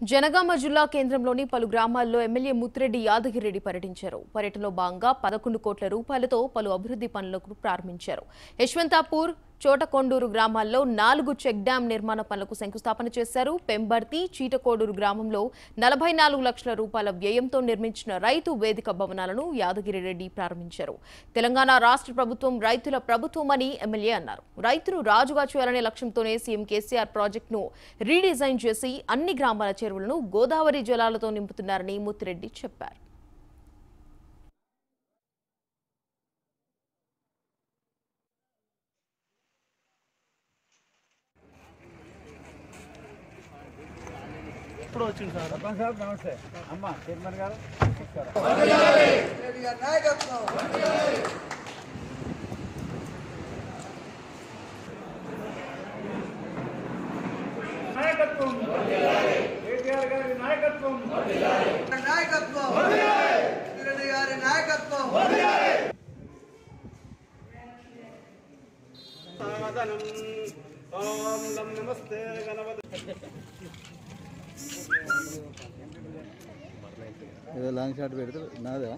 జనగామ జిల్లా కేంద్రంలోని పలు గ్రామాల్లో ఎమ్మెల్యే ముత్తిరెడ్డి యాదగిరెడ్డి పర్యటించారు పర్యటనలో భాగంగా పదకొండు కోట్ల రూపాయలతో పలు అభివృద్ధి పనులకు ప్రారంభించారు యశ్వంతాపూర్ చోటకొండూరు గ్రామాల్లో నాలుగు చెక్ డ్యాం నిర్మాణ పనులకు శంకుస్థాపన చేశారు పెంబర్తి చీటకోడూరు గ్రామంలో నలభై నాలుగు లక్షల రూపాయల వ్యయంతో నిర్మించిన రైతు వేదిక భవనాలను యాదగిరిరెడ్డి ప్రారంభించారు తెలంగాణ రాష్ట్ర ప్రభుత్వం రైతుల ప్రభుత్వమని ఎమ్మెల్యే అన్నారు రైతును రాజుగా చేయాలనే లక్ష్యంతోనే సీఎం కేసీఆర్ ప్రాజెక్టును రీడిజైన్ చేసి అన్ని గ్రామాల చెరువులను గోదావరి జలాలతో నింపుతున్నారని ముత్తిరెడ్డి చెప్పారు ఇప్పుడు వచ్చింది సార్ సర్పంచ్ సార్ నమస్తే అమ్మ చైర్మన్ గారు నమస్కారం నాయకత్వం కేటీఆర్ గారి నాయకత్వం నాయకత్వం రెడ్డి గారి నాయకత్వం సాధనం ఓం లం నమస్తే గణపతి ఏదో లాంగ్ షాట్ పెడితే నాదా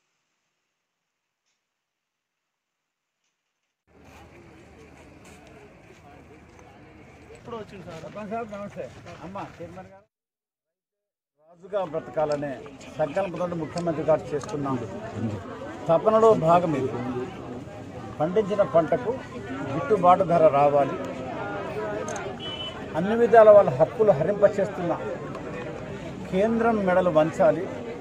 ఇప్పుడు వచ్చింది సార్ సర్పంచ్ సార్ నమస్తే అమ్మ చైర్మన్ గారు రాజుగా బ్రతకాలనే సంకల్పంతో ముఖ్యమంత్రి గారు చేస్తున్నాం తపనలో భాగం ఇది పండించిన పంటకు గిట్టుబాటు ధర రావాలి అన్ని విధాల వాళ్ళ హక్కులు హరింపచేస్తున్న కేంద్రం మెడలు వంచాలి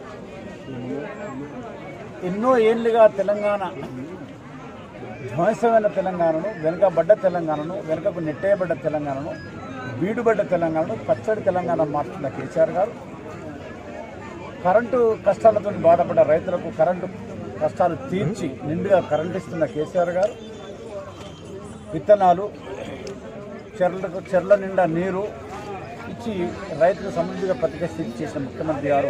ఎన్నో ఏళ్ళుగా తెలంగాణ ధ్వంసమైన తెలంగాణను వెనుకబడ్డ తెలంగాణను వెనుకకు నెట్టేయబడ్డ తెలంగాణను బీడుబడ్డ తెలంగాణను పచ్చడి తెలంగాణ మార్చుతున్న కేసీఆర్ గారు కరెంటు కష్టాలతో బాధపడ్డ రైతులకు కరెంటు కష్టాలు తీర్చి నిండుగా కరెంటు ఇస్తున్న కేసీఆర్ గారు విత్తనాలు చెర్లకు చెర్ల నిండా నీరు ఇచ్చి రైతులకు సమృద్ధిగా బతికే స్థితి చేసిన ముఖ్యమంత్రి గారు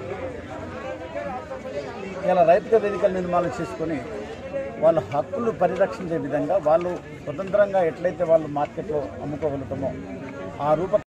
ఇలా రైతుల వేదికల నిర్మాణం చేసుకొని వాళ్ళ హక్కులు పరిరక్షించే విధంగా వాళ్ళు స్వతంత్రంగా ఎట్లయితే వాళ్ళు మార్కెట్లో అమ్ముకోగలుగుతామో ఆ రూప